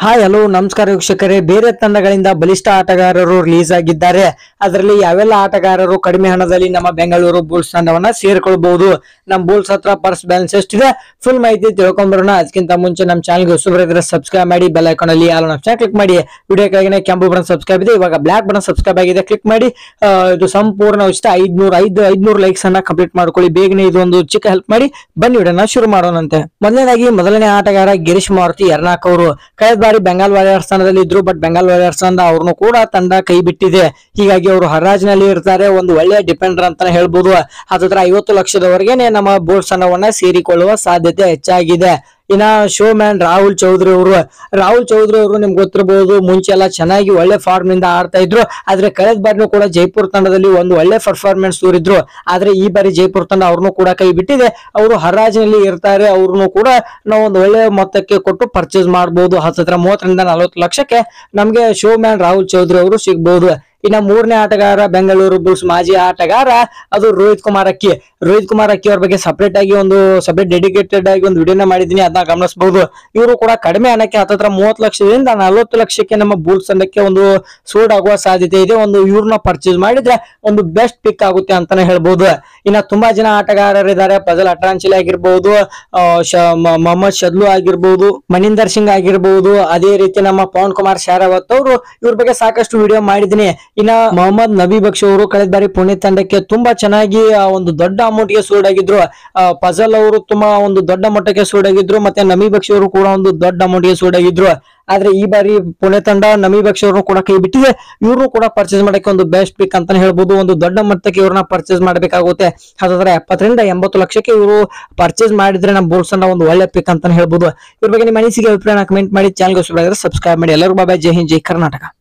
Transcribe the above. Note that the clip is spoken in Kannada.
ಹಾಯ್ ಹಲೋ ನಮಸ್ಕಾರ ವೀಕ್ಷಕರೇ ಬೇರೆ ತಂಡಗಳಿಂದ ಬಲಿಷ್ಠ ಆಟಗಾರರು ರಿಲೀಸ್ ಆಗಿದ್ದಾರೆ ಅದರಲ್ಲಿ ಯಾವೆಲ್ಲ ಆಟಗಾರರು ಕಡಿಮೆ ಹಣದಲ್ಲಿ ನಮ್ಮ ಬೆಂಗಳೂರು ಬುಲ್ಸ್ ತಂಡವನ್ನ ಸೇರ್ಕೊಳ್ಬಹುದು ನಮ್ಮ ಬುಲ್ಸ್ ಹತ್ರ ಪರ್ಸ್ ಬ್ಯಾಲೆನ್ಸ್ ಎಷ್ಟಿದೆ ಫುಲ್ ಮಾಹಿತಿ ತಿಳ್ಕೊಂಬರೋಣ ಅದಕ್ಕಿಂತ ಮುಂಚೆ ನಮ್ಮ ಚಾನಲ್ಗೆ ಹೊಸಬರಿದ್ರೆ ಸಬ್ಸ್ಕ್ರೈಬ್ ಮಾಡಿ ಬೆಲ್ ಐಕಾನ್ ಅಲ್ಲಿ ಆಲ್ ಆಪ್ಷನ್ ಕ್ಲಿಕ್ ಮಾಡಿ ವಿಡಿಯೋ ಕೆಳಗೆ ಕೆಂಪು ಬಟನ್ ಸಬ್ಸ್ಕ್ರೈಬ್ ಇದೆ ಇವಾಗ ಬ್ಲಾಕ್ ಬಟನ್ ಸಬ್ಸ್ಕ್ರೈಬ್ ಆಗಿದೆ ಕ್ಲಿಕ್ ಮಾಡಿ ಆ, ಇದು ಸಂಪೂರ್ಣ ಉಚಿತ ಐದ್ನೂರ ಐದು ಐದ್ನೂರು ಲೈಕ್ಸ್ ಅನ್ನ ಕಂಪ್ಲೀಟ್ ಮಾಡ್ಕೊಳ್ಳಿ ಬೇಗನೆ ಇದು ಒಂದು ಚಿಕ್ಕ ಹೆಲ್ಪ್ ಮಾಡಿ ಬನ್ನಿ ವಿಡಿಯೋನ ಶುರು ಮಾಡೋಣಂತೆ ಮೊದಲನೇದಾಗಿ ಮೊದಲನೇ ಆಟಗಾರ ಗಿರೀಶ್ ಮಾರುತಿ ಎರ್ನಾಕ್ ಅವರು ಕಳೆದ ಬಾರಿ ಬೆಂಗಾಲ್ ವಾರಿಯರ್ಸ್ ತಂಡದಲ್ಲಿ ಇದ್ರು ಬಟ್ ಬೆಂಗಾಲ್ ವಾರಿಯರ್ಸ್ ತಂಡ ಅವ್ರನ್ನು ಕೂಡ ತಂಡ ಕೈ ಬಿಟ್ಟಿದೆ ಹೀಗಾಗಿ ಅವರು ಹರಾಜಿನಲ್ಲಿ ಇರ್ತಾರೆ ಒಂದು ಒಳ್ಳೆಯ ಡಿಪೆಂಡರ್ ಅಂತಾನೆ ಹೇಳ್ಬೋದು ಹತ್ತತ್ರ ಐವತ್ತು ಲಕ್ಷದವರೆಗೆ ನಮ್ಮ ಬೋಲ್ಸ್ ತಂಡವನ್ನ ಸೇರಿಕೊಳ್ಳುವ ಸಾಧ್ಯತೆ ಹೆಚ್ಚಾಗಿದೆ ಇನ್ನ ಶೋ ಮ್ಯಾನ್ ರಾಹುಲ್ ಚೌಧರಿ ಅವರು ರಾಹುಲ್ ಚೌಧರಿ ಅವರು ನಿಮ್ಗೆ ಗೊತ್ತಿರಬಹುದು ಮುಂಚೆ ಎಲ್ಲ ಚೆನ್ನಾಗಿ ಒಳ್ಳೆ ಫಾರ್ಮ್ ನಿಂದ ಆಡ್ತಾ ಇದ್ರು ಆದ್ರೆ ಕಳೆದ ಬಾರಿನೂ ಕೂಡ ಜೈಪುರ್ ತಂಡದಲ್ಲಿ ಒಂದು ಒಳ್ಳೆ ಪರ್ಫಾರ್ಮೆನ್ಸ್ ತೋರಿದ್ರು ಆದ್ರೆ ಈ ಬಾರಿ ಜೈಪುರ್ ತಂಡ ಅವ್ರನ್ನು ಕೂಡ ಕೈ ಬಿಟ್ಟಿದೆ ಅವರು ಹರಾಜಿನಲ್ಲಿ ಇರ್ತಾರೆ ಅವ್ರನ್ನು ಕೂಡ ನಾವು ಒಂದು ಒಳ್ಳೆ ಮೊತ್ತಕ್ಕೆ ಕೊಟ್ಟು ಪರ್ಚೇಸ್ ಮಾಡಬಹುದು ಹತ್ತತ್ರ ಮೂವತ್ತರಿಂದ ನಲವತ್ತು ಲಕ್ಷಕ್ಕೆ ನಮ್ಗೆ ಶೋ ಮ್ಯಾನ್ ರಾಹುಲ್ ಚೌಧರಿ ಅವರು ಸಿಗ್ಬಹುದು ಇನ್ನ ಮೂರನೇ ಆಟಗಾರ ಬೆಂಗಳೂರು ಬುಲ್ಸ್ ಮಾಜಿ ಆಟಗಾರ ಅದು ರೋಹಿತ್ ಕುಮಾರ್ ಅಕ್ಕಿ ರೋಹಿತ್ ಕುಮಾರ್ ಅಕ್ಕಿ ಅವ್ರ ಬಗ್ಗೆ ಸಪರೇಟ್ ಆಗಿ ಒಂದು ಸಪರೇಟ್ ಡೆಡಿಕೇಟೆಡ್ ಆಗಿ ಒಂದು ವಿಡಿಯೋನ ಮಾಡಿದೀನಿ ಅದನ್ನ ಗಮನಿಸಬಹುದು ಇವರು ಕೂಡ ಕಡಿಮೆ ಹಣಕ್ಕೆ ಹತ್ತತ್ರ ಮೂವತ್ತು ಲಕ್ಷದಿಂದ ನಲವತ್ತು ಲಕ್ಷಕ್ಕೆ ನಮ್ಮ ಬುಲ್ಸ್ ತಂಡಕ್ಕೆ ಒಂದು ಸೂಡ್ ಆಗುವ ಸಾಧ್ಯತೆ ಇದೆ ಒಂದು ಇವ್ರನ್ನ ಪರ್ಚೇಸ್ ಮಾಡಿದ್ರೆ ಒಂದು ಬೆಸ್ಟ್ ಪಿಕ್ ಆಗುತ್ತೆ ಅಂತಾನೆ ಹೇಳ್ಬಹುದು ಇನ್ನ ತುಂಬಾ ಜನ ಆಟಗಾರರಿದ್ದಾರೆ ಫಜಲ್ ಅಟ್ರಾಂಚಿಲಿ ಆಗಿರ್ಬಹುದು ಆ, ಶ- ಮ- ಮೊಹಮ್ಮದ್ ಶದ್ಲು ಆಗಿರ್ಬಹುದು ಮನಿಂದರ್ ಸಿಂಗ್ ಆಗಿರ್ಬಹುದು ಅದೇ ರೀತಿ ನಮ್ಮ ಪವನ್ ಕುಮಾರ್ ಶಾರಾವತ್ ಅವರು ಇವ್ರ ಬಗ್ಗೆ ಸಾಕಷ್ಟು ವಿಡಿಯೋ ಮಾಡಿದೀನಿ ಇನ್ನ ಮೊಹಮ್ಮದ್ ನಬಿ ಬಕ್ಷ್ ಅವರು ಕಳೆದ ಬಾರಿ ಪುಣೆ ತಂಡಕ್ಕೆ ತುಂಬಾ ಚೆನ್ನಾಗಿ ಆ, ಒಂದು ದೊಡ್ಡ ಅಮೌಂಟ್ ಗೆ ಸೂಡ್ ಆಗಿದ್ರು ಆ, ಫಜಲ್ ಅವರು ತುಂಬಾ ಒಂದು ದೊಡ್ಡ ಮಟ್ಟಕ್ಕೆ ಸೂಡ್ ಆಗಿದ್ರು ಮತ್ತೆ ನಬಿ ಬಕ್ಷ್ ಅವರು ಕೂಡ ಒಂದು ದೊಡ್ಡ ಅಮೌಂಟ್ ಗೆ ಸೂಡ್ ಆಗಿದ್ರು ಆದ್ರೆ ಈ ಬಾರಿ ಪುಣೆ ತಂಡ ನಮಿ ಬಕ್ಷ್ ಅವ್ರನ್ನು ಕೂಡ ಕೈ ಬಿಟ್ಟಿದೆ ಇವ್ರನ್ನು ಕೂಡ ಪರ್ಚೇಸ್ ಮಾಡಕ್ಕೆ ಒಂದು ಬೆಸ್ಟ್ ಪಿಕ್ ಅಂತಾನೆ ಹೇಳ್ಬೋದು ಒಂದು ದೊಡ್ಡ ಮಟ್ಟಕ್ಕೆ ಇವ್ರನ್ನ ಪರ್ಚೇಸ್ ಮಾಡಬೇಕಾಗುತ್ತೆ ಹಾಗಾದ್ರೆ ಎಪ್ಪತ್ತರಿಂದ ಎಂಬತ್ತು ಲಕ್ಷಕ್ಕೆ ಇವರು ಪರ್ಚೇಸ್ ಮಾಡಿದ್ರೆ ನಮ್ಮ ಬೋಲ್ಸ್ ತಂಡ ಒಂದು ಒಳ್ಳೆ ಪಿಕ್ ಅಂತಾನೆ ಹೇಳ್ಬೋದು ಇವ್ರ ಬಗ್ಗೆ ನಿಮ್ಮ ಅನಿಸಿಕೆ ಅಭಿಪ್ರಾಯ ಕಮೆಂಟ್ ಮಾಡಿ ಚಾನಲ್ಗೆ ಸಬ್ಸ್ಕ್ರೈಬ್ ಮಾಡಿ ಎಲ್ಲರೂ ಬಾಬಾ ಜೈ ಹಿಂದ್ ಜೈ ಕರ್ನಾಟಕ